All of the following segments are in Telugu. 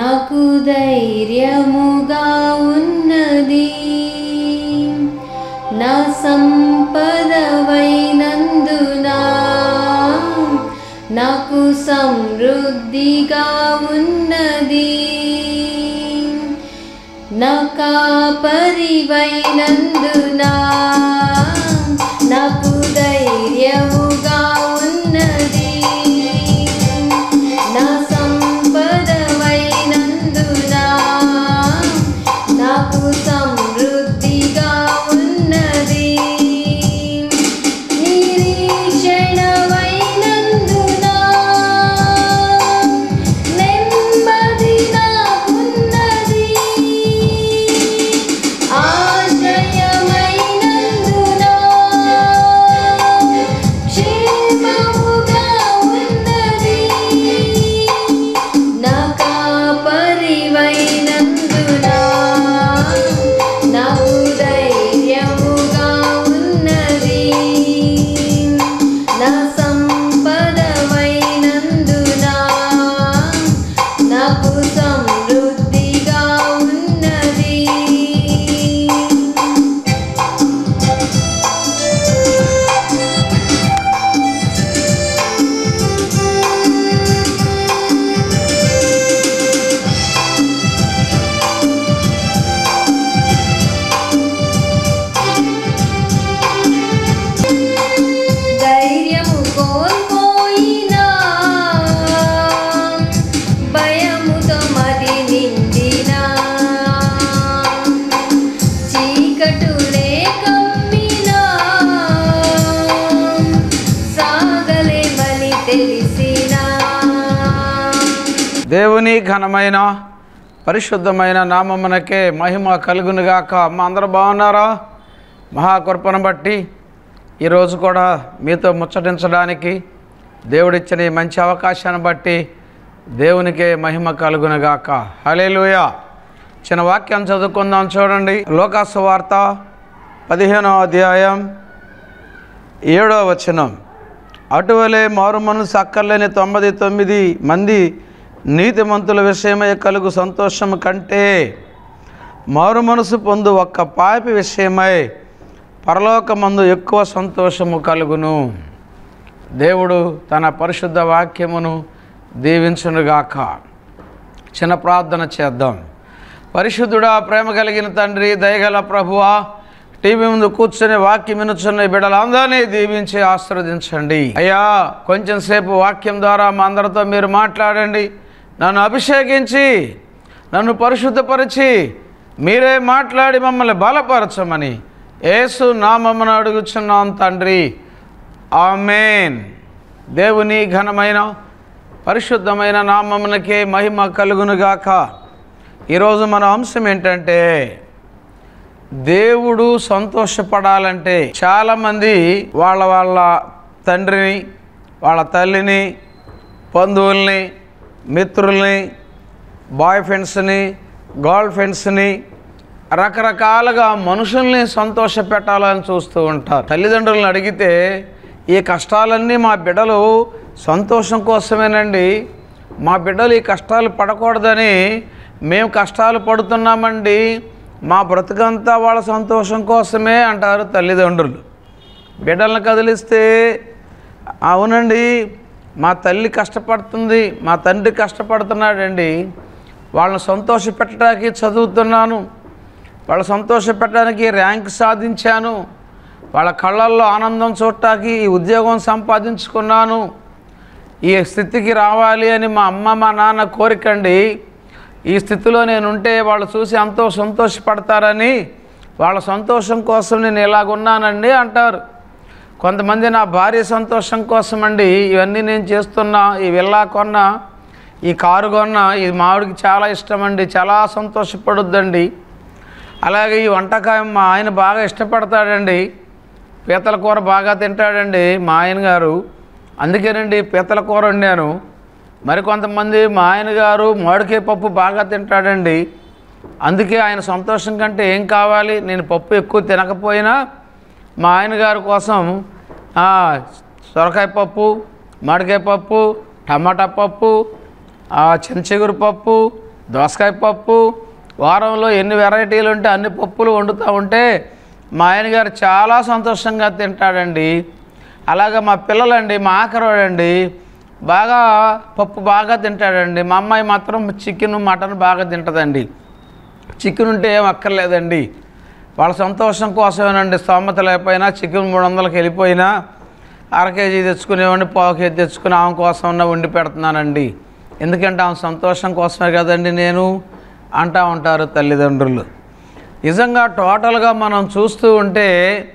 నాకు ధైర్యముగా ఉన్నది నా సంపదవైనందునా నాకు సమృద్ధిగా ఉన్నది నా కాపరివైనందునా నాకు ధైర్యముగా ఉన్నది నా సంపదవైనందునా నాకు సమృద్ధిగా ఉన్నది నిరీక్షణవైనందునా నెమ్మది నాకున్నది ఆశ్రయమైనందునా క్షేమముగా ఉన్నది నా కాపరివైనందునా నాకు ధైర్యముగా ఉన్నది నా సంపదవైనందునా నాకు సమృద్ధిగా ఉన్నది ధైర్యము కోల్పోయినా భయముతో మది నిండినా చీకటులే కమ్మినా సాగలేమని తెలిసినా దేవుని ఘనమైన పరిశుద్ధమైన నామమునకే మహిమ కలుగునుగాక మా అందరూ బాగున్నారా మహాకృపను బట్టి ఈరోజు కూడా మీతో ముచ్చటించడానికి దేవుడిచ్చిన ఈ మంచి అవకాశాన్ని బట్టి దేవునికే మహిమ కలుగునుగాక హలేలుయ చిన్న వాక్యం చదువుకుందాం చూడండి లోకాసు వార్త పదిహేనో అధ్యాయం ఏడో వచనం అటువలే మారు మనసు అక్కర్లేని తొంభై తొమ్మిది మంది నీతిమంతుల విషయమై కలుగు సంతోషము కంటే మారు మనసు పొందు ఒక్క పాపి విషయమై పరలోకమందు ఎక్కువ సంతోషము కలుగును దేవుడు తన పరిశుద్ధ వాక్యమును దీవించునుగాక చిన్న ప్రార్థన చేద్దాం పరిశుద్ధుడా ప్రేమ కలిగిన తండ్రి దయగల ప్రభువా టీవీ ముందు కూర్చొని వాక్యం వినుచున్న ఈ బిడ్డలందరినీ దీవించి ఆశీర్వదించండి అయ్యా కొంచెం సేపు వాక్యం ద్వారా మా అందరితో మీరు మాట్లాడండి నన్ను అభిషేకించి నన్ను పరిశుద్ధపరిచి మీరే మాట్లాడి మమ్మల్ని బలపరచమని యేసు నామమును అడుగుచున్నాం తండ్రి ఆమెన్ దేవుని ఘనమైన పరిశుద్ధమైన నామమునకే మహిమ కలుగునుగాక ఈరోజు మన అంశం ఏంటంటే దేవుడు సంతోషపడాలంటే చాలామంది వాళ్ళ వాళ్ళ తండ్రిని వాళ్ళ తల్లిని బంధువుల్ని మిత్రుల్ని బాయ్ ఫ్రెండ్స్ని గర్ల్ ఫ్రెండ్స్ని రకరకాలుగా మనుషుల్ని సంతోష పెట్టాలని చూస్తూ ఉంటారు తల్లిదండ్రులను అడిగితే ఈ కష్టాలన్నీ మా బిడ్డలు సంతోషం కోసమేనండి మా బిడ్డలు ఈ కష్టాలు పడకూడదని మేము కష్టాలు పడుతున్నామండి మా బ్రతుకంతా వాళ్ళ సంతోషం కోసమే అంటారు తల్లిదండ్రులు బిడ్డలను కదిలిస్తే అవునండి మా తల్లి కష్టపడుతుంది మా తండ్రి కష్టపడుతున్నాడండి వాళ్ళని సంతోష పెట్టడానికి చదువుతున్నాను వాళ్ళ సంతోష పెట్టడానికి ర్యాంక్ సాధించాను వాళ్ళ కళ్ళల్లో ఆనందం చూడటానికి ఈ ఉద్యోగం సంపాదించుకున్నాను ఈ స్థితికి రావాలి అని మా అమ్మ మా నాన్న కోరికండి ఈ స్థితిలో నేను ఉంటే వాళ్ళు చూసి ఎంతో సంతోషపడతారని వాళ్ళ సంతోషం కోసం నేను ఇలాగున్నానండి అంటారు కొంతమంది నా భార్య సంతోషం కోసం అండి ఇవన్నీ నేను చేస్తున్నా ఈ విల్లా కొన్నా ఈ కారు కొన్నా ఇది మావిడికి చాలా ఇష్టం అండి చాలా సంతోషపడుద్దండి అలాగే ఈ వంటకాయం మా ఆయన బాగా ఇష్టపడతాడండి పీతల కూర బాగా తింటాడండి మా ఆయన గారు అందుకేనండి పీతల కూర వండాను మరికొంతమంది మా ఆయన గారు మామిడికాయ పప్పు బాగా తింటాడండి అందుకే ఆయన సంతోషం కంటే ఏం కావాలి నేను పప్పు ఎక్కువ తినకపోయినా మా ఆయన గారి కోసం ఆ, సొరకాయ పప్పు మామిడికాయ పప్పు టమాటా పప్పు ఆ, చింతచిగురు పప్పు దోసకాయ పప్పు వారంలో ఎన్ని వెరైటీలు ఉంటే అన్ని పప్పులు వండుతూ ఉంటే మా ఆయన గారు చాలా సంతోషంగా తింటాడండి అలాగే మా పిల్లలండి మా ఆఖరోడండి బాగా పప్పు బాగా తింటాడండి మా అమ్మాయి మాత్రం చికెన్ మటన్ బాగా తింటుందండి చికెన్ ఉంటే ఏం అక్కర్లేదండి వాళ్ళ సంతోషం కోసమేనండి స్తోమత లేకపోయినా చికెన్ మూడు వందలకి వెళ్ళిపోయినా అర కేజీ తెచ్చుకునేవాడిని పావు కేజీ తెచ్చుకుని ఆమె కోసం వండి పెడుతున్నానండి ఎందుకంటే ఆమె సంతోషం కోసమే కదండి నేను అంటా ఉంటారు తల్లిదండ్రులు నిజంగా టోటల్గా మనం చూస్తూ ఉంటే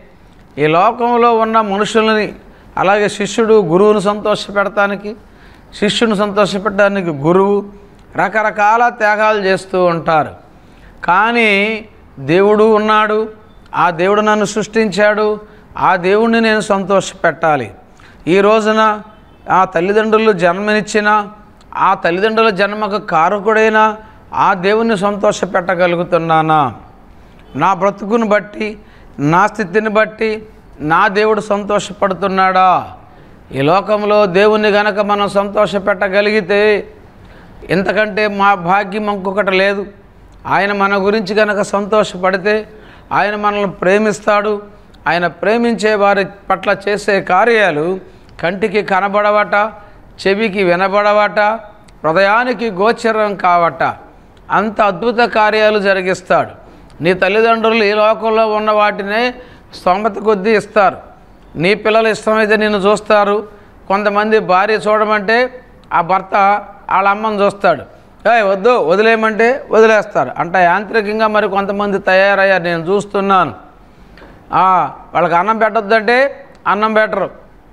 ఈ లోకంలో ఉన్న మనుషులని అలాగే శిష్యుడు గురువును సంతోషపెడటానికి శిష్యుని సంతోషపెట్టడానికి గురువు రకరకాల త్యాగాలు చేస్తూ ఉంటారు కానీ దేవుడు ఉన్నాడు ఆ దేవుడు నన్ను సృష్టించాడు ఆ దేవుణ్ణి నేను సంతోషపెట్టాలి ఈ రోజున ఆ తల్లిదండ్రులు జన్మనిచ్చిన ఆ తల్లిదండ్రుల జన్మకు కారకుడైన ఆ దేవుణ్ణి సంతోషపెట్టగలుగుతున్నానా నా బ్రతుకుని బట్టి నా స్థితిని బట్టి నా దేవుడు సంతోషపడుతున్నాడా ఈ లోకంలో దేవుణ్ణి గనక మనం సంతోషపెట్టగలిగితే ఇంతకంటే మా భాగ్యం ఇంకొకటి లేదు ఆయన మన గురించి కనుక సంతోషపడితే ఆయన మనల్ని ప్రేమిస్తాడు ఆయన ప్రేమించే వారి పట్ల చేసే కార్యాలు కంటికి కనబడవట చెవికి వినబడవట హృదయానికి గోచరం కావట అంత అద్భుత కార్యాలు జరిగిస్తాడు నీ తల్లిదండ్రులు ఈ లోకంలో ఉన్న వాటినే స్తోమత కొద్దీ ఇస్తారు నీ పిల్లలు ఇష్టమైతే నిన్ను చూస్తారు కొంతమంది భార్య చూడమంటే ఆ భర్త వాళ్ళ అమ్మని చూస్తాడు ఏ వద్దు వదిలేయమంటే వదిలేస్తారు అంటే యాంత్రికంగా మరి కొంతమంది తయారయ్యారు నేను చూస్తున్నాను ఆ, వాళ్ళకి అన్నం పెట్టొద్దంటే అన్నం పెట్టరు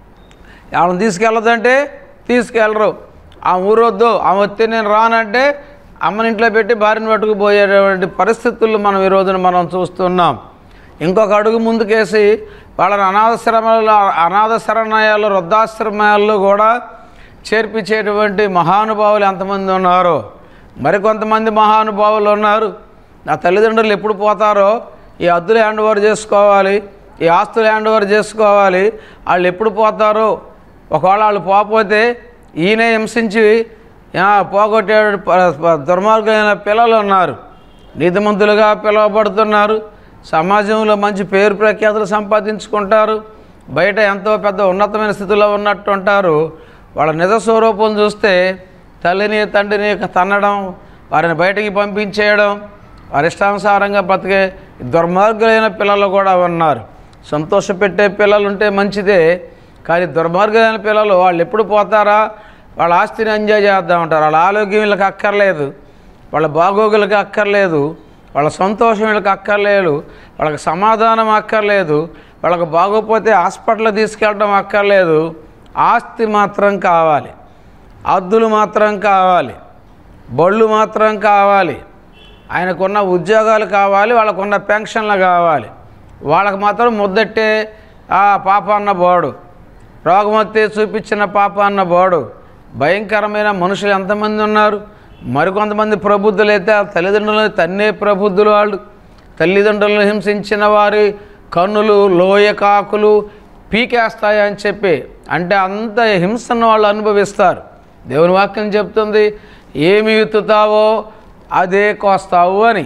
వాళ్ళని తీసుకెళ్ళొద్దంటే తీసుకెళ్ళరు ఆ ఊరొద్దు ఆమె వస్తే నేను రానంటే అమ్మని ఇంట్లో పెట్టి భార్యను పట్టుకుపోయేటువంటి పరిస్థితులు మనం ఈ రోజున మనం చూస్తున్నాం ఇంకొక అడుగు ముందుకేసి వాళ్ళని అనాథశ్రమాలు అనాథ శరణాయాలు వృద్ధాశ్రమాల్లో కూడా చేర్పించేటువంటి మహానుభావులు ఎంతమంది ఉన్నారో మరికొంతమంది మహానుభావులు ఉన్నారు నా తల్లిదండ్రులు ఎప్పుడు పోతారో ఈ అద్దులు హ్యాండ్ ఓవర్ చేసుకోవాలి ఈ ఆస్తులు హ్యాండ్ ఓవర్ చేసుకోవాలి వాళ్ళు ఎప్పుడు పోతారో ఒకవేళ వాళ్ళు పోకపోతే ఈయనే హింసించి ఆ, పోగొట్టే ప- ప- దుర్మార్గమైన పిల్లలు ఉన్నారు నీతిమంతులుగా పిలువబడుతున్నారు సమాజంలో మంచి పేరు ప్రఖ్యాతులు సంపాదించుకుంటారు బయట ఎంతో పెద్ద ఉన్నతమైన స్థితిలో ఉన్నట్టు ఉంటారు వాళ్ళ నిజ స్వరూపం చూస్తే తల్లిని తండ్రిని తన్నడం వారిని బయటికి పంపించేయడం వారి ఇష్టానుసారంగా బతికే దుర్మార్గులైన పిల్లలు కూడా ఉన్నారు సంతోషపెట్టే పిల్లలు ఉంటే మంచిదే కానీ దుర్మార్గులైన పిల్లలు వాళ్ళు ఎప్పుడు పోతారా వాళ్ళ ఆస్తిని ఎంజాయ్ చేద్దాం ఉంటారు వాళ్ళ ఆరోగ్యం వీళ్ళకి అక్కర్లేదు వాళ్ళ బాగోగులకి అక్కర్లేదు వాళ్ళ సంతోషం వీళ్ళకి అక్కర్లేదు వాళ్ళకి సమాధానం అక్కర్లేదు వాళ్ళకి బాగోపోతే హాస్పిటల్ తీసుకెళ్ళడం అక్కర్లేదు ఆస్తి మాత్రం కావాలి అద్దులు మాత్రం కావాలి బళ్ళు మాత్రం కావాలి ఆయనకున్న ఉద్యోగాలు కావాలి వాళ్ళకున్న పెన్షన్లు కావాలి వాళ్ళకి మాత్రం ముద్దట్టే ఆ పాప అన్న బోడు రోగమొత్తి చూపించిన పాప అన్న బోడు భయంకరమైన మనుషులు ఎంతమంది ఉన్నారు మరికొంతమంది ప్రబుద్ధులు అయితే ఆ తల్లిదండ్రులను తన్నే ప్రబుద్ధులు వాళ్ళు తల్లిదండ్రులను హింసించిన వారి కన్నులు లోయకాకులు పీకేస్తాయి అని చెప్పి అంటే అంత హింసను వాళ్ళు అనుభవిస్తారు దేవుని వాక్యం చెప్తుంది ఏమి విత్తుతావో అదే కోస్తావు అని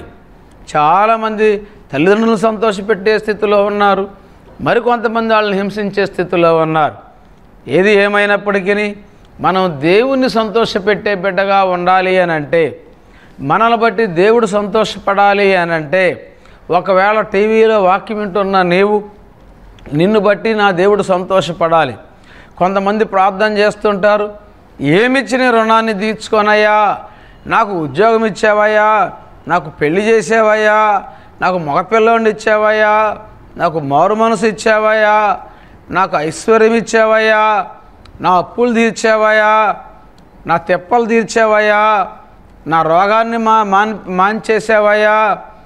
చాలామంది తల్లిదండ్రులను సంతోషపెట్టే స్థితిలో ఉన్నారు మరికొంతమంది వాళ్ళని హింసించే స్థితిలో ఉన్నారు ఏది ఏమైనప్పటికీ మనం దేవుణ్ణి సంతోషపెట్టే బిడ్డగా ఉండాలి అని అంటే మనల్ని బట్టి దేవుడు సంతోషపడాలి అని అంటే ఒకవేళ టీవీలో వాక్యం వింటున్న నీవు నిన్ను బట్టి నా దేవుడు సంతోషపడాలి కొంతమంది ప్రార్థన చేస్తుంటారు ఏమిచ్చి నీ రుణాన్ని తీర్చుకోనయ్యా నాకు ఉద్యోగం ఇచ్చావయ్యా నాకు పెళ్లి చేసావయ్యా నాకు మగపిల్లోని ఇచ్చావయ్యా నాకు మారు మనసు ఇచ్చావయ్యా నాకు ఐశ్వర్యం ఇచ్చావయ్యా నా అప్పులు తీర్చావయ్యా నా తెప్పలు తీర్చావయ్యా నా రోగాన్ని మా మాన్ మాన్చేసావయ్యా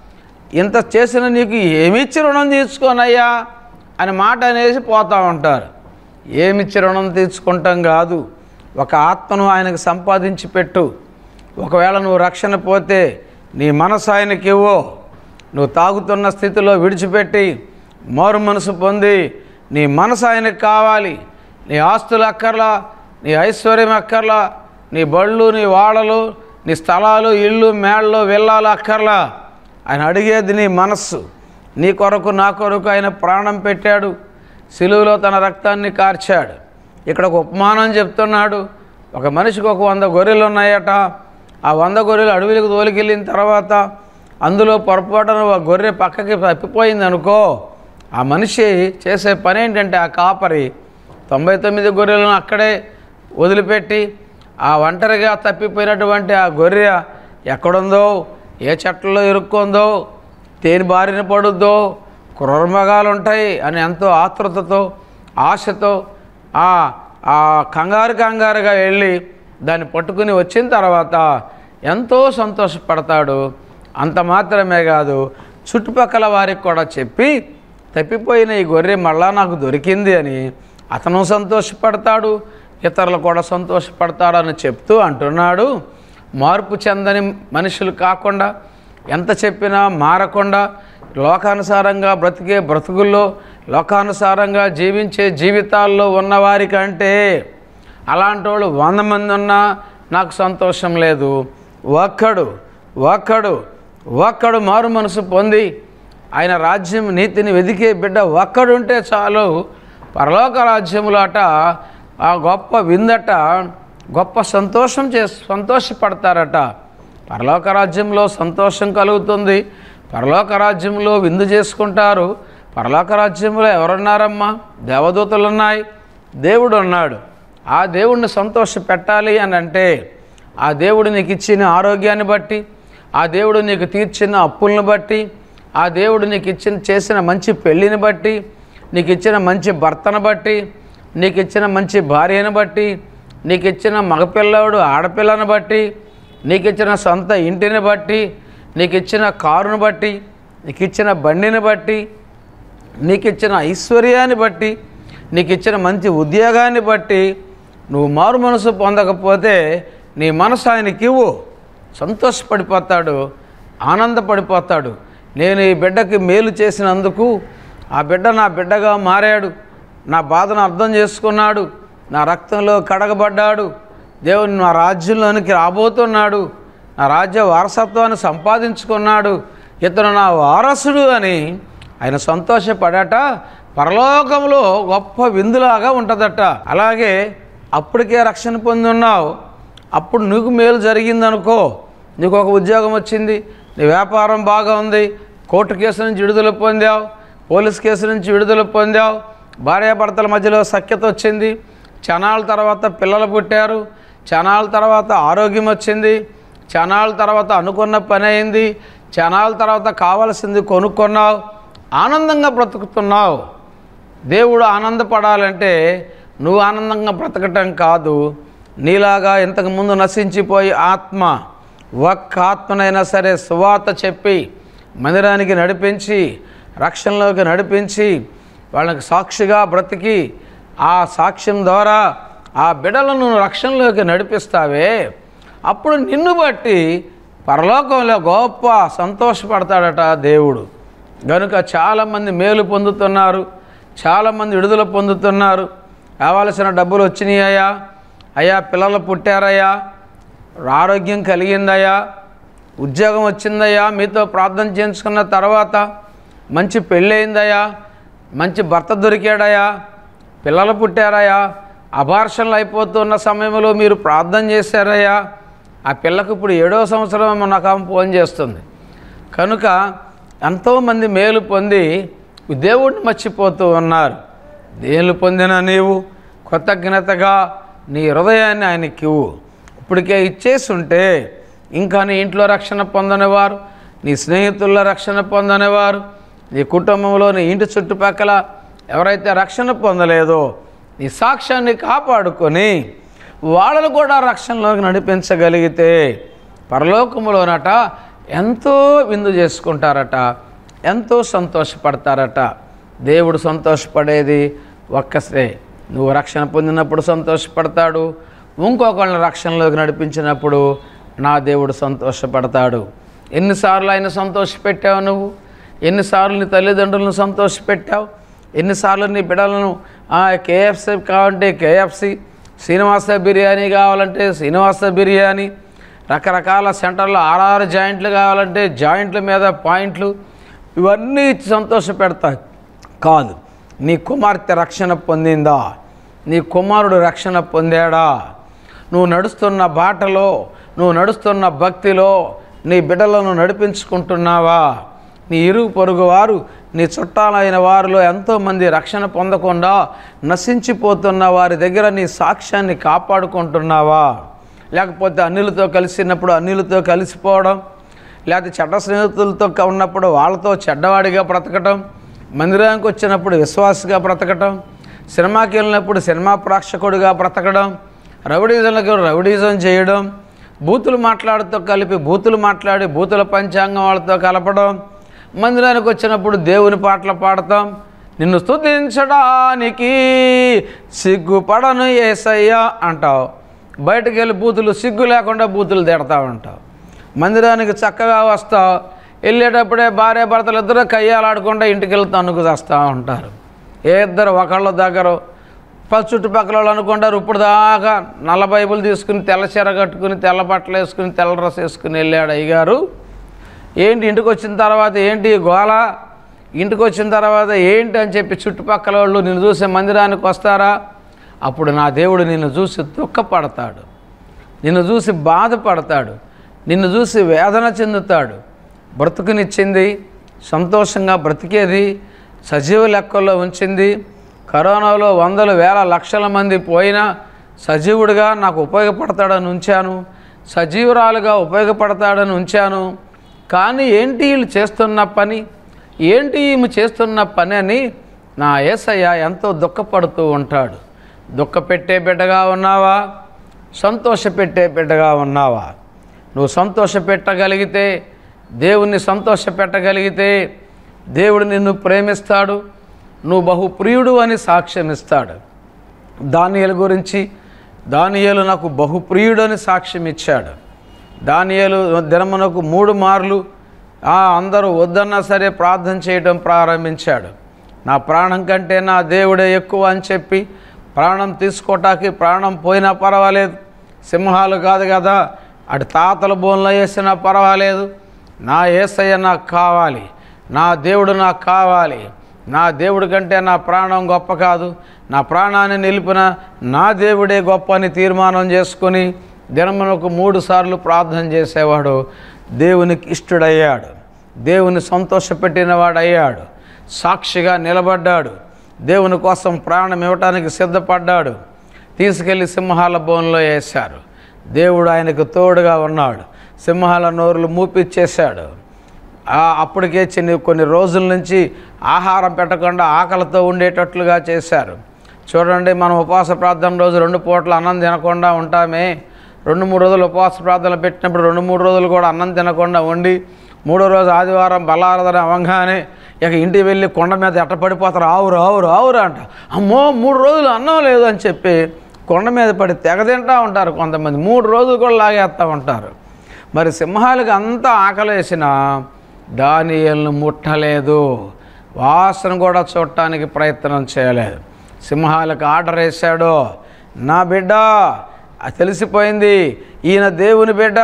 ఇంత చేసిన నీకు ఏమిచ్చి రుణం తీర్చుకోనయ్యా అని మాట అనేసి పోతూ ఉంటారు ఏమిచ్చి రుణం తీర్చుకుంటాం కాదు ఒక ఆత్మను ఆయనకు సంపాదించి పెట్టు ఒకవేళ నువ్వు రక్షణ పోతే నీ మనసు ఆయనకి ఇవ్వు నువ్వు తాగుతున్న స్థితిలో విడిచిపెట్టి మారు మనసు పొంది నీ మనసు ఆయనకు కావాలి నీ ఆస్తులు అక్కర్లా నీ ఐశ్వర్యం అక్కర్లా నీ బళ్ళు నీ వాడలు నీ స్థలాలు ఇళ్ళు మేళ్ళు వెళ్ళాలి అక్కర్లా ఆయన అడిగేది నీ మనస్సు నీ కొరకు నా కొరకు ఆయన ప్రాణం పెట్టాడు సిలువలో తన రక్తాన్ని కార్చాడు ఇక్కడ ఒక ఉపమానం చెప్తున్నాడు ఒక మనిషికి ఒక వంద గొర్రెలు ఉన్నాయట ఆ వంద గొర్రెలు అడవిలకు తోలికెళ్ళిన తర్వాత అందులో పొరపాటున ఒక గొర్రె పక్కకి తప్పిపోయింది అనుకో ఆ మనిషి చేసే పని ఏంటంటే ఆ కాపరి తొంభై తొమ్మిది గొర్రెలను అక్కడే వదిలిపెట్టి ఆ ఒంటరిగా తప్పిపోయినటువంటి ఆ గొర్రె ఎక్కడుందో ఏ చెట్లలో ఇరుక్కుందో తేని బారిన పడుద్దో క్రూరమగాలు ఉంటాయి అని ఎంతో ఆతృతతో ఆశతో ఆ ఆ కంగారు కంగారుగా వెళ్ళి దాన్ని పట్టుకుని వచ్చిన తర్వాత ఎంతో సంతోషపడతాడు అంత మాత్రమే కాదు చుట్టుపక్కల వారికి కూడా చెప్పి తప్పిపోయిన ఈ గొర్రె మళ్ళా నాకు దొరికింది అని అతను సంతోషపడతాడు ఇతరులు కూడా సంతోషపడతాడని చెప్తూ అంటున్నాడు మార్పు చెందని మనుషులు కాకుండా ఎంత చెప్పినా మారకుండా లోకానుసారంగా బ్రతికే బ్రతుకుల్లో లోకానుసారంగా జీవించే జీవితాల్లో ఉన్నవారి కంటే అలాంటి వాళ్ళు వంద మంది ఉన్నా నాకు సంతోషం లేదు ఒక్కడు ఒక్కడు ఒక్కడు మారు మనసు పొంది ఆయన రాజ్యం నీతిని వెదికే బిడ్డ ఒక్కడుంటే చాలు పరలోక రాజ్యములు అట ఆ గొప్ప విందట గొప్ప సంతోషం చే సంతోషపడతారట పరలోక రాజ్యంలో సంతోషం కలుగుతుంది పరలోక రాజ్యంలో విందు చేసుకుంటారు పరలోక రాజ్యంలో ఎవరున్నారమ్మా దేవదూతలు ఉన్నాయి దేవుడు ఉన్నాడు ఆ దేవుడిని సంతోష పెట్టాలి అని అంటే ఆ దేవుడు నీకు ఇచ్చిన ఆరోగ్యాన్ని బట్టి ఆ దేవుడు నీకు తీర్చిన అప్పులను బట్టి ఆ దేవుడు నీకు ఇచ్చిన చేసిన మంచి పెళ్ళిని బట్టి నీకు ఇచ్చిన మంచి భర్తను బట్టి నీకు ఇచ్చిన మంచి భార్యను బట్టి నీకు ఇచ్చిన మగపిల్లవాడు ఆడపిల్లను బట్టి నీకు ఇచ్చిన సొంత ఇంటిని బట్టి నీకు ఇచ్చిన కారును బట్టి నీకు ఇచ్చిన బండిని బట్టి నీకు ఇచ్చిన ఐశ్వర్యాన్ని బట్టి నీకు ఇచ్చిన మంచి ఉద్యోగాన్ని బట్టి నువ్వు మారు మనసు పొందకపోతే నీ మనసు ఆయనకి ఇవ్వు సంతోషపడిపోతాడు ఆనందపడిపోతాడు నేను ఈ బిడ్డకి మేలు చేసినందుకు ఆ బిడ్డ నా బిడ్డగా మారాడు నా బాధను అర్థం చేసుకున్నాడు నా రక్తంలో కడగబడ్డాడు దేవుని నా రాజ్యంలోనికి రాబోతున్నాడు నా రాజ్య వారసత్వాన్ని సంపాదించుకున్నాడు ఇతను నా వారసుడు అని ఆయన సంతోషపడట పరలోకంలో గొప్ప విందులాగా ఉంటుందట అలాగే అప్పటికే రక్షణ పొంది ఉన్నావు అప్పుడు నీకు మేలు జరిగిందనుకో నీకు ఒక ఉద్యోగం వచ్చింది నీ వ్యాపారం బాగా ఉంది కోర్టు కేసు నుంచి విడుదల పొందావు పోలీస్ కేసు నుంచి విడుదల పొందావు భార్యాభర్తల మధ్యలో సఖ్యత వచ్చింది క్షణాల తర్వాత పిల్లలు పుట్టారు క్షణాల తర్వాత ఆరోగ్యం వచ్చింది క్షణాల తర్వాత అనుకున్న పని అయింది క్షణాల తర్వాత కావలసింది కొనుక్కున్నావు ఆనందంగా బ్రతుకుతున్నావు దేవుడు ఆనందపడాలంటే నువ్వు ఆనందంగా బ్రతకటం కాదు నీలాగా ఇంతకుముందు నశించిపోయి ఆత్మ ఒక్క ఆత్మనైనా సరే సువాత చెప్పి మందిరానికి నడిపించి రక్షణలోకి నడిపించి వాళ్ళకి సాక్షిగా బ్రతికి ఆ సాక్ష్యం ద్వారా ఆ బిడలను రక్షణలోకి నడిపిస్తావే అప్పుడు నిన్ను బట్టి పరలోకంలో గొప్ప సంతోషపడతాడట దేవుడు గనుక చాలామంది మేలు పొందుతున్నారు చాలామంది విడుదల పొందుతున్నారు కావాల్సిన డబ్బులు వచ్చినాయా అయ్యా పిల్లలు పుట్టారయ్యా ఆరోగ్యం కలిగిందయ్యా ఉద్యోగం వచ్చిందయ్యా మీతో ప్రార్థన చేయించుకున్న తర్వాత మంచి పెళ్ళయిందయ్యా మంచి భర్త దొరికాడయ్యా పిల్లలు పుట్టారయ్యా అబార్షన్లు అయిపోతున్న సమయంలో మీరు ప్రార్థన చేశారయ్యా ఆ పిల్లకు ఇప్పుడు ఏడో సంవత్సరం నాకు ఆమె ఫోన్ చేస్తుంది కనుక ఎంతోమంది మేలు పొంది దేవుడిని మర్చిపోతూ ఉన్నారు దేలు పొందిన నీవు కృతజ్ఞతగా నీ హృదయాన్ని ఆయనకి ఇవ్వు ఇప్పటికే ఇచ్చేసి ఉంటే ఇంకా నీ ఇంట్లో రక్షణ పొందనివారు నీ స్నేహితుల్లో రక్షణ పొందనివారు నీ కుటుంబంలో నీ ఇంటి చుట్టుపక్కల ఎవరైతే రక్షణ పొందలేదో నీ సాక్ష్యాన్ని కాపాడుకొని వాళ్ళను కూడా రక్షణలోకి నడిపించగలిగితే పరలోకములోనట ఎంతో విందు చేసుకుంటారట ఎంతో సంతోషపడతారట దేవుడు సంతోషపడేది ఒక్కసే నువ్వు రక్షణ పొందినప్పుడు సంతోషపడతాడు ఇంకొకళ్ళని రక్షణలోకి నడిపించినప్పుడు నా దేవుడు సంతోషపడతాడు ఎన్నిసార్లు ఆయన సంతోషపెట్టావు నువ్వు ఎన్నిసార్లు నీ తల్లిదండ్రులను సంతోషపెట్టావు ఎన్నిసార్లు నీ బిడ్డలను కేఎఫ్సి కావాలంటే కేఎఫ్సి శ్రీనివాస బిర్యానీ కావాలంటే శ్రీనివాస బిర్యానీ రకరకాల సెంటర్లో ఆరారు జాయింట్లు కావాలంటే జాయింట్ల మీద పాయింట్లు ఇవన్నీ ఇచ్చి సంతోషపెడతాయి కాదు నీ కుమార్తె రక్షణ పొందిందా నీ కుమారుడు రక్షణ పొందాడా నువ్వు నడుస్తున్న బాటలో నువ్వు నడుస్తున్న భక్తిలో నీ బిడ్డలను నడిపించుకుంటున్నావా నీ ఇరుగు పొరుగు వారు నీ చుట్టాలైన వారిలో ఎంతోమంది రక్షణ పొందకుండా నశించిపోతున్న వారి దగ్గర నీ సాక్ష్యాన్ని కాపాడుకుంటున్నావా లేకపోతే అన్నిలతో కలిసినప్పుడు అన్నిలతో కలిసిపోవడం లేకపోతే చెడ్డ స్నేహితులతో ఉన్నప్పుడు వాళ్ళతో చెడ్డవాడిగా బ్రతకటం మందిరానికి వచ్చినప్పుడు విశ్వాసగా బ్రతకటం సినిమాకి వెళ్ళినప్పుడు సినిమా ప్రేక్షకుడిగా బ్రతకడం రౌడీజంలకు రౌడీజం చేయడం బూతులు మాట్లాడుతూ కలిపి బూతులు మాట్లాడి బూతుల పంచాంగం వాళ్ళతో కలపడం మందిరానికి వచ్చినప్పుడు దేవుని పాటలు పాడతాం నిన్ను స్తుతించడానికి సిగ్గుపడను ఏసయ్యా అంటావు బయటకు వెళ్ళి బూతులు సిగ్గు లేకుండా బూతులు తిడతా ఉంటావు మందిరానికి చక్కగా వస్తావు వెళ్ళేటప్పుడే భార్య భర్తలు ఇద్దరు కయ్యాలాడకుండా ఇంటికి వెళ్తే అనుకు చేస్తూ ఉంటారు ఏ ఇద్దరు ఒకళ్ళ దగ్గర పది చుట్టుపక్కల వాళ్ళు అనుకుంటారు ఇప్పుడు దాకా నల్ల బైబుల్ తీసుకుని తెల్ల చీర కట్టుకుని తెల్ల బట్టలు వేసుకుని తెల్ల డ్రెస్ వేసుకుని వెళ్ళాడు అయ్యగారు ఏంటి ఇంటికి వచ్చిన తర్వాత ఏంటి ఈ గోల ఇంటికి వచ్చిన తర్వాత ఏంటి అని చెప్పి చుట్టుపక్కల వాళ్ళు నిన్ను చూసే మందిరానికి వస్తారా అప్పుడు నా దేవుడు నిన్ను చూసి దుఃఖపడతాడు నిన్ను చూసి బాధపడతాడు నిన్ను చూసి వేదన చెందుతాడు బ్రతుకునిచ్చింది సంతోషంగా బ్రతికేది సజీవ లెక్కల్లో ఉంచింది కరోనాలో వందల వేల లక్షల మంది పోయినా సజీవుడిగా నాకు ఉపయోగపడతాడని ఉంచాను సజీవురాలుగా ఉపయోగపడతాడని ఉంచాను కానీ ఏంటి వీళ్ళు చేస్తున్న పని ఏంటి ఈమె చేస్తున్న పని అని నా ఏసయ్య ఎంతో దుఃఖపడుతూ ఉంటాడు దుఃఖపెట్టే బిడ్డగా ఉన్నావా సంతోషపెట్టే బిడ్డగా ఉన్నావా నువ్వు సంతోషపెట్టగలిగితే దేవుణ్ణి సంతోషపెట్టగలిగితే దేవుడు నిన్ను ప్రేమిస్తాడు నువ్వు బహుప్రియుడు అని సాక్ష్యం ఇస్తాడు దానియేలు గురించి దానియేలు నాకు బహుప్రియుడు అని సాక్ష్యం ఇచ్చాడు దానియేలు దినమునకు మూడు మార్లు ఆ అందరూ వద్దన్నా సరే ప్రార్థన చేయడం ప్రారంభించాడు నా ప్రాణం కంటే నా దేవుడే ఎక్కువ అని చెప్పి ప్రాణం తీసుకోవటానికి ప్రాణం పోయినా పర్వాలేదు సింహాలు కాదు కదా అటు తాతల బోన్లో వేసినా పర్వాలేదు నా ఏసయ్య నాకు కావాలి నా దేవుడు నాకు కావాలి నా దేవుడి కంటే నా ప్రాణం గొప్ప కాదు నా ప్రాణాన్ని నిలిపిన నా దేవుడే గొప్ప అని తీర్మానం చేసుకుని దినమునకు మూడు సార్లు ప్రార్థన చేసేవాడు దేవునికి ఇష్టడయ్యాడు దేవుని సంతోషపెట్టిన వాడయ్యాడు సాక్షిగా నిలబడ్డాడు దేవుని కోసం ప్రాణం ఇవ్వటానికి సిద్ధపడ్డాడు తీసుకెళ్లి సింహాల బోన్లో వేశారు దేవుడు ఆయనకు తోడుగా ఉన్నాడు సింహాల నోరులు మూపిచ్చేశాడు ఆ అప్పటికే చిన్న కొన్ని రోజుల నుంచి ఆహారం పెట్టకుండా ఆకలితో ఉండేటట్లుగా చేశారు చూడండి మనం ఉపవాస ప్రార్థన రోజు రెండు పూటలు అన్నం తినకుండా ఉంటామే రెండు మూడు రోజులు ఉపవాస ప్రార్థనలు పెట్టినప్పుడు రెండు మూడు రోజులు కూడా అన్నం తినకుండా ఉండి మూడో రోజు ఆదివారం బలారాధన అవంగానే ఇక ఇంటికి వెళ్ళి కొండ మీద ఎట్ట పడిపోతారు ఆవురు ఆవురు ఆవురు అంట అమ్మో మూడు రోజులు అన్నం లేదు అని చెప్పి కొండ మీద పడి తెగ తింటా ఉంటారు కొంతమంది మూడు రోజులు కూడా లాగేస్తూ ఉంటారు మరి సింహాలకు అంతా ఆకలేసినా దానియల్ని ముట్టలేదు వాసన కూడా చూడటానికి ప్రయత్నం చేయలేదు సింహాలకు ఆర్డర్ వేశాడు నా బిడ్డ అది తెలిసిపోయింది ఈయన దేవుని బిడ్డ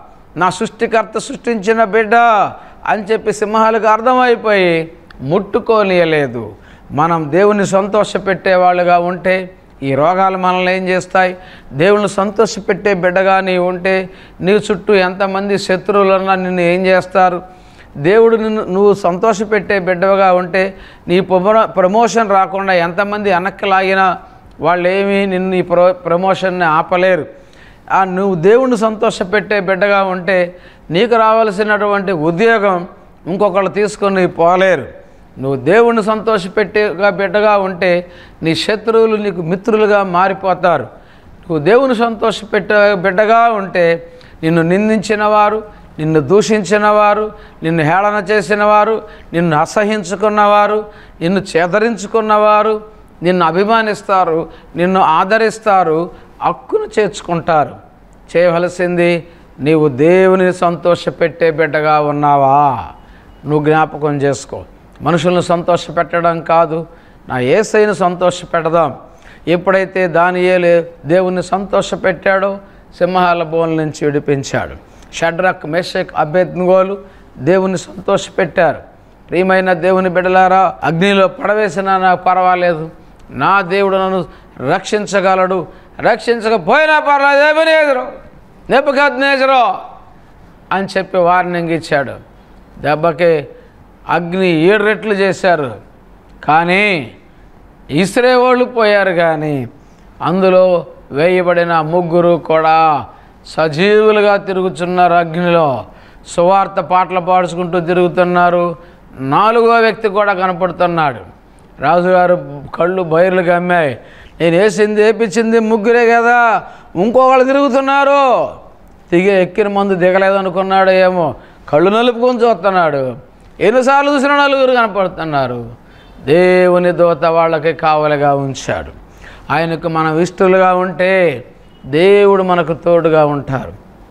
నా సృష్టికర్త సృష్టించిన బిడ్డ అని చెప్పి సింహాలకు అర్థమైపోయి ముట్టుకోనియలేదు మనం దేవుని సంతోషపెట్టే వాళ్ళుగా ఉంటే ఈ రోగాలు మనల్ని ఏం చేస్తాయి దేవుని సంతోషపెట్టే బిడ్డగా నీవు ఉంటే నీ చుట్టూ ఎంతమంది శత్రువులున్నా నిన్ను ఏం చేస్తారు దేవుడు నిన్ను నువ్వు సంతోషపెట్టే బిడ్డగా ఉంటే నీ ప్రమో ప్రమోషన్ రాకుండా ఎంతమంది వెనక్కి లాగినా వాళ్ళు ఏమీ నిన్ను ఈ ప్రో ప్రమోషన్ని ఆపలేరు ఆ నువ్వు దేవుణ్ణి సంతోషపెట్టే బిడ్డగా ఉంటే నీకు రావాల్సినటువంటి ఉద్యోగం ఇంకొకళ్ళు తీసుకొని పోలేరు నువ్వు దేవుణ్ణి సంతోషపెట్టేగా బిడ్డగా ఉంటే నీ శత్రువులు నీకు మిత్రులుగా మారిపోతారు నువ్వు దేవుని సంతోషపెట్టే బిడ్డగా ఉంటే నిన్ను నిందించిన వారు నిన్ను దూషించిన వారు నిన్ను హేళన చేసిన వారు నిన్ను అసహించుకున్నవారు నిన్ను చేదరించుకున్నవారు నిన్ను అభిమానిస్తారు నిన్ను ఆదరిస్తారు హక్కును చేర్చుకుంటారు చేయవలసింది నీవు దేవుని సంతోషపెట్టే బిడ్డగా ఉన్నావా నువ్వు జ్ఞాపకం చేసుకో మనుషులను సంతోషపెట్టడం కాదు నా ఏసైను సంతోషపెడదాం ఎప్పుడైతే దానియేలు దేవుణ్ణి సంతోషపెట్టాడో సింహాల బోన్ నుంచి విడిపించాడు షడ్రక్ మెషక్ అభ్యర్థిగోలు దేవుని సంతోషపెట్టారు ప్రియమైన దేవుని బిడ్డలారా అగ్నిలో పడవేసినా నాకు పర్వాలేదు నా దేవుడు నన్ను రక్షించగలడు రక్షించకపోయినా పర్వాలేదు ఏమనేదురు నెప్పకద్నేజరో అని చెప్పి వార్నింగ్ ఇచ్చాడు దెబ్బకి అగ్ని ఏడు రెట్లు చేశారు కానీ ఇస్రే వాళ్ళు పోయారు కానీ అందులో వేయబడిన ముగ్గురు కూడా సజీవులుగా తిరుగుతున్నారు అగ్నిలో సువార్త పాటలు పాడుచుకుంటూ తిరుగుతున్నారు నాలుగో వ్యక్తి కూడా కనపడుతున్నాడు రాజుగారు కళ్ళు బయర్లు గమ్మాయి నేను వేసింది వేపించింది ముగ్గురే కదా ఇంకొకళ్ళు తిరుగుతున్నారు దిగే ఎక్కిన మందు దిగలేదు అనుకున్నాడు ఏమో కళ్ళు నలుపుకొని చూస్తున్నాడు ఎన్నిసార్లు చూసిన నలుగురు కనపడుతున్నారు దేవుని దూత వాళ్ళకి కావలిగా ఉంచాడు ఆయనకు మనం ఇష్టలుగా ఉంటే దేవుడు మనకు తోడుగా ఉంటారు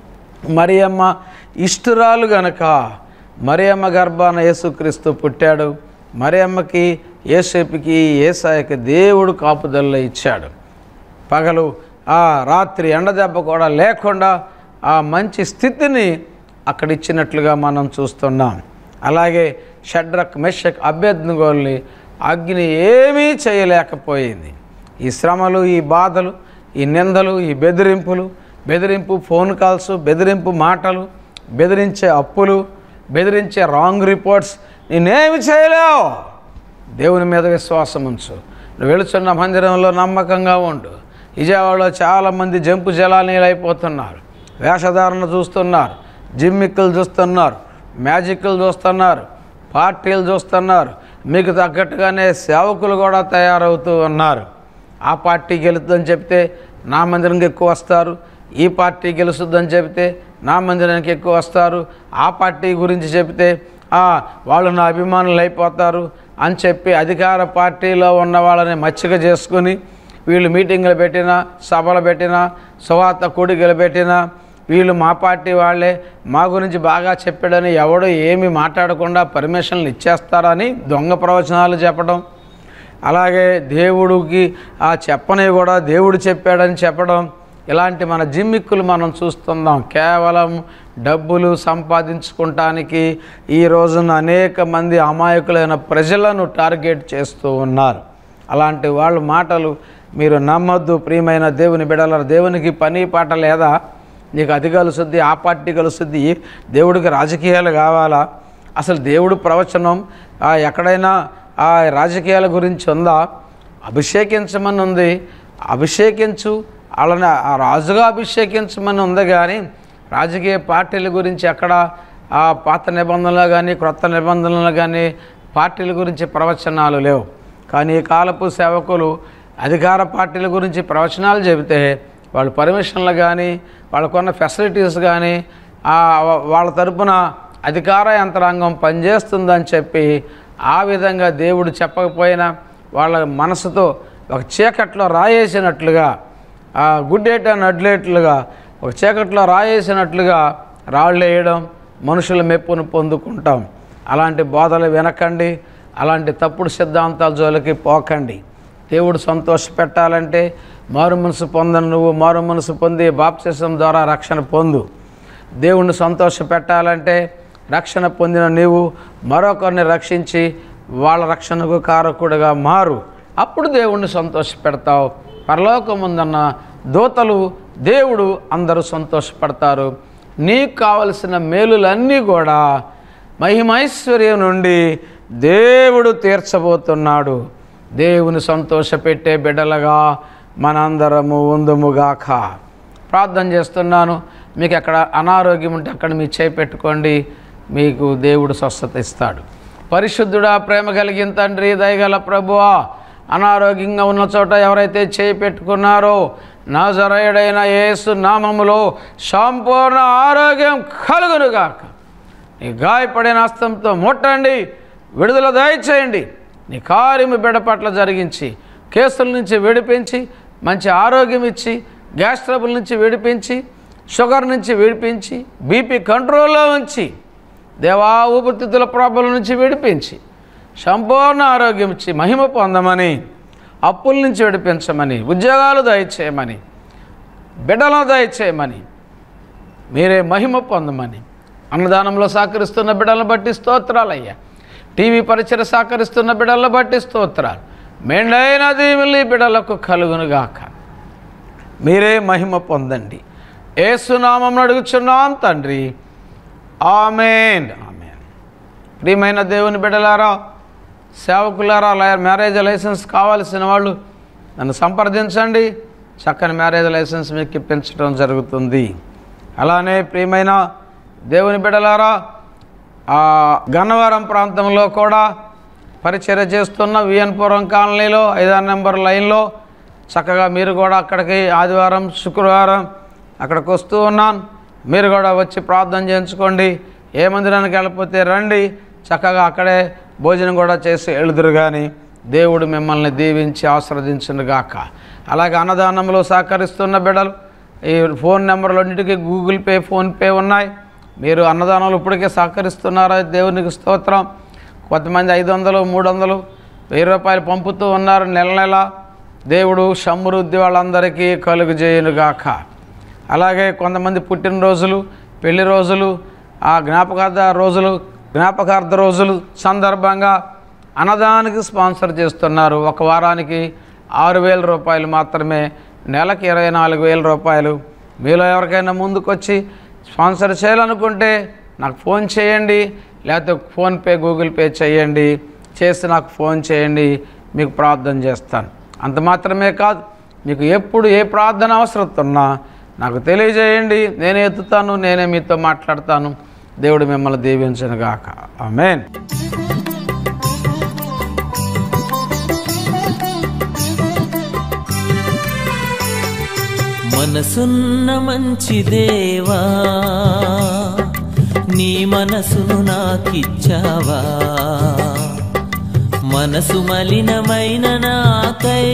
మరియమ్మ ఇష్టురాలు గనక మరియమ్మ గర్భాన యేసుక్రీస్తు పుట్టాడు మరియమ్మకి ఏసేపుకి ఏసాయకి దేవుడు కాపుదల్లో ఇచ్చాడు పగలు ఆ రాత్రి ఎండదెబ్బ కూడా లేకుండా ఆ మంచి స్థితిని అక్కడ ఇచ్చినట్లుగా మనం చూస్తున్నాం అలాగే షడ్రక్ మెషక్ అభ్యర్థిగోల్ని అగ్ని ఏమీ చేయలేకపోయింది ఈ శ్రమలు ఈ బాధలు ఈ నిందలు ఈ బెదిరింపులు బెదిరింపు ఫోన్ కాల్స్ బెదిరింపు మాటలు బెదిరించే అప్పులు బెదిరించే రాంగ్ రిపోర్ట్స్ నేనేమి చేయలేవు దేవుని మీద విశ్వాసం ఉంచు నువ్వు వెళుచున్న మందిరంలో నమ్మకంగా ఉండు విజయవాడలో చాలామంది జంపు జలానీలు అయిపోతున్నారు వేషధారణ చూస్తున్నారు జిమ్మిక్కులు చూస్తున్నారు మ్యాజిక్లు చూస్తున్నారు పార్టీలు చూస్తున్నారు మీకు తగ్గట్టుగానే సేవకులు కూడా తయారవుతూ ఉన్నారు ఆ పార్టీ గెలుస్తుందని చెప్తే నా మందిరానికి ఎక్కువ వస్తారు ఈ పార్టీ గెలుస్తుందని చెబితే నా మందిరానికి ఎక్కువ వస్తారు ఆ పార్టీ గురించి చెబితే "ఆ, వాళ్ళు నా అభిమానులు అయిపోతారు అని చెప్పి అధికార పార్టీలో ఉన్న వాళ్ళని మచ్చిక చేసుకుని వీళ్ళు మీటింగులు పెట్టినా సభలు పెట్టినా సువార్త కూడికలు పెట్టినా వీళ్ళు మా పార్టీ వాళ్ళే మా గురించి బాగా చెప్పాడని ఎవడు ఏమి మాట్లాడకుండా పర్మిషన్లు ఇచ్చేస్తారని దొంగ ప్రవచనాలు చెప్పడం అలాగే దేవుడికి ఆ చెప్పని కూడా దేవుడు చెప్పాడని చెప్పడం ఇలాంటి మన జిమ్మిక్కులు మనం చూస్తున్నాం కేవలం డబ్బులు సంపాదించుకుంటానికి ఈ రోజున అనేక మంది అమాయకులైన ప్రజలను టార్గెట్ చేస్తూ ఉన్నారు అలాంటి వాళ్ళ మాటలు మీరు నమ్మొద్దు ప్రియమైన దేవుని బిడల దేవునికి పని పాట లేదా నీకు అది కలుస్తుంది ఆ పార్టీ కలుస్తుంది దేవుడికి రాజకీయాలు కావాలా అసలు దేవుడు ప్రవచనం ఆ, ఎక్కడైనా ఆ రాజకీయాల గురించి ఉందా అభిషేకించమని ఉంది అభిషేకించు వాళ్ళని ఆ రాజుగా అభిషేకించమని ఉంది కానీ రాజకీయ పార్టీల గురించి ఎక్కడ ఆ పాత నిబంధనలు కానీ క్రొత్త నిబంధనలు కానీ పార్టీల గురించి ప్రవచనాలు లేవు కానీ ఈ కాలపు సేవకులు అధికార పార్టీల గురించి ప్రవచనాలు చెబితే వాళ్ళు పర్మిషన్లు కానీ వాళ్ళకున్న ఫెసిలిటీస్ కానీ ఆ వాళ్ళ తరపున అధికార యంత్రాంగం పనిచేస్తుందని చెప్పి ఆ విధంగా దేవుడు చెప్పకపోయినా వాళ్ళ మనసుతో ఒక చీకట్లో రాయేసినట్లుగా ఆ గుడ్డేట నడ్లేట్లుగా ఒక చీకట్లో రాయేసినట్లుగా రాళ్ళు వేయడం మనుషుల మెప్పును పొందుకుంటాం అలాంటి బోధలు వినకండి అలాంటి తప్పుడు సిద్ధాంతాల జోలికి పోకండి దేవుడు సంతోష పెట్టాలంటే మారు మనసు పొందని నువ్వు మారు మనసు పొంది బాప్తిసం ద్వారా రక్షణ పొందు దేవుణ్ణి సంతోష పెట్టాలంటే రక్షణ పొందిన నీవు మరొకరిని రక్షించి వాళ్ళ రక్షణకు కారకుడిగా మారు అప్పుడు దేవుణ్ణి సంతోష పెడతావు పరలోకముందన్న దూతలు దేవుడు అందరూ సంతోషపడతారు నీకు కావలసిన మేలులన్నీ కూడా మహిమైశ్వర్యం నుండి దేవుడు తీర్చబోతున్నాడు దేవుని సంతోషపెట్టే బిడ్డలుగా మనందరము ఉందుముగాక ప్రార్థన చేస్తున్నాను మీకు ఎక్కడ అనారోగ్యం ఉంటే అక్కడ మీ చేయి పెట్టుకోండి మీకు దేవుడు స్వస్థత ఇస్తాడు పరిశుద్ధుడా ప్రేమ కలిగిన తండ్రి దయగల ప్రభువా అనారోగ్యంగా ఉన్న చోట ఎవరైతే చేయి పెట్టుకున్నారో నాజరయుడైన యేసు నామములో సంపూర్ణ ఆరోగ్యం కలుగునుగాక నీ గాయపడిన హస్తంతో ముట్టండి విడుదల దయచేయండి నీ కార్యము బిడ్డ పట్ల జరిగించి కేసుల నుంచి విడిపించి మంచి ఆరోగ్యం ఇచ్చి గ్యాస్ ట్రబుల్ నుంచి విడిపించి షుగర్ నుంచి విడిపించి బీపీ కంట్రోల్లో ఉంచి దేవా ఊపిరితిత్తుల ప్రాబ్లం నుంచి విడిపించి సంపూర్ణ ఆరోగ్యం ఇచ్చి మహిమ పొందమని అప్పుల నుంచి విడిపించమని ఉద్యోగాలు దయచేయమని బిడ్డలను దయచేయమని మీరే మహిమ పొందమని అన్నదానంలో సహకరిస్తున్న బిడ్డలను బట్టి స్తోత్రాలయ్యా టీవీ పరిచయ సహకరిస్తున్న బిడ్డలను బట్టి స్తోత్రాలు మెండైన దీవులు ఈ బిడ్డలకు కలుగునుగాక మీరే మహిమ పొందండి ఏసునామం అడుగుచున్నాం తండ్రి ఆమెన్ ఆమెన్ ప్రియమైన దేవుని బిడ్డలారా సేవకులారా లయ- మ్యారేజ్ లైసెన్స్ కావాల్సిన వాళ్ళు నన్ను సంప్రదించండి చక్కని మ్యారేజ్ లైసెన్స్ మీకు ఇప్పించడం జరుగుతుంది అలానే ప్రియమైన దేవుని బిడ్డలారా ఆ గన్నవరం ప్రాంతంలో కూడా పరిచర్య చేస్తున్న విఎన్పురం కాలనీలో ఐదారు నెంబర్ లైన్లో చక్కగా మీరు కూడా అక్కడికి ఆదివారం శుక్రవారం అక్కడికి వస్తూ ఉన్నాను మీరు కూడా వచ్చి ప్రార్థన చేయించుకోండి ఏ మందిరానికి వెళ్ళకపోతే రండి చక్కగా అక్కడే భోజనం కూడా చేసి వెళుదురు కానీ దేవుడు మిమ్మల్ని దీవించి ఆశ్రదించునుగాక అలాగే అన్నదానంలో సహకరిస్తున్న బిడ్డలు ఈ ఫోన్ నెంబర్లన్నిటికీ గూగుల్ పే ఫోన్పే ఉన్నాయి మీరు అన్నదానాలు ఇప్పటికే సహకరిస్తున్నారా దేవునికి స్తోత్రం కొంతమంది ఐదు వందలు మూడు వందలు వెయ్యి రూపాయలు పంపుతూ ఉన్నారు నెల నెల దేవుడు సమృద్ధి వాళ్ళందరికీ కలుగు చేయనుగాక అలాగే కొంతమంది పుట్టినరోజులు పెళ్లి రోజులు ఆ జ్ఞాపకార్థ రోజులు జ్ఞాపకార్థ రోజులు సందర్భంగా అన్నదానికి స్పాన్సర్ చేస్తున్నారు ఒక వారానికి ఆరు వేల రూపాయలు మాత్రమే నెలకి ఇరవై నాలుగు వేల రూపాయలు మీలో ఎవరికైనా ముందుకొచ్చి స్పాన్సర్ చేయాలనుకుంటే నాకు ఫోన్ చేయండి లేకపోతే ఫోన్పే గూగుల్ పే చేయండి చేసి నాకు ఫోన్ చేయండి మీకు ప్రార్థన చేస్తాను అంత మాత్రమే కాదు మీకు ఎప్పుడు ఏ ప్రార్థన అవసరం ఉన్నా నాకు తెలియజేయండి నేనే ఎత్తుతాను నేనే మీతో మాట్లాడతాను దేవుడు మిమ్మల్ని దీవించను గాక ఆమెన్ మనసున్న మంచి దేవా నీ మనసును నాకిచ్చావా మనసు మలినమైన నాకై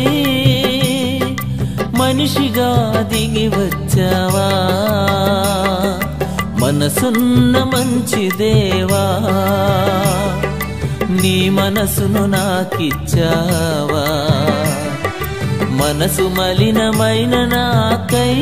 మనిషిగా దిగి వచ్చావా మనసున్న మంచి దేవా నీ మనసును నాకిచ్చావా మనసు మలినమైన నాకై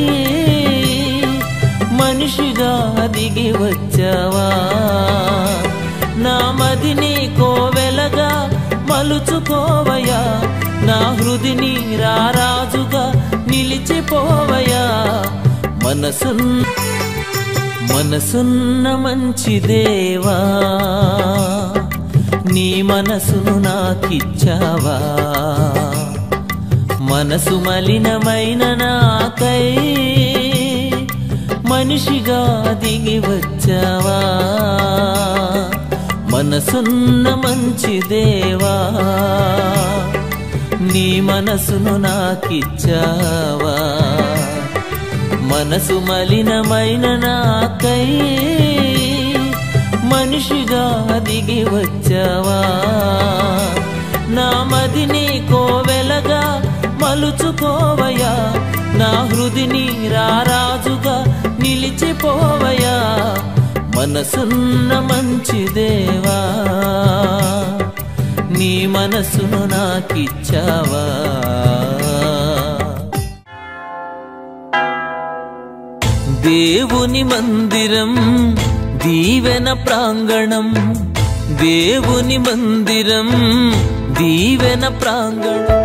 మనిషిగా దిగి వచ్చావా నా మదిని కోవెలగా మలుచుకోవయా నా హృదిని రారాజుగా నిలిచిపోవయా మనసున్ మనసున్న మంచి దేవా నీ మనసును నాకిచ్చావా మనసు మలినమైన నాకై మనిషిగా దిగి వచ్చావా మనసున్న మంచి దేవా నీ మనసును నాకిచ్చావా మనసు మలినమైన నాకై మనిషిగా దిగి వచ్చావా నా మదిని కోవెలగా మలుచుకోవయా నా హృదిని రారాజుగా నిలిచిపోవయా మనసున్న మంచి దేవా నీ మనసును నాకిచ్చావా దేవుని మందిరం దీవెన ప్రాంగణం దేవుని మందిరం దీవెన ప్రాంగణం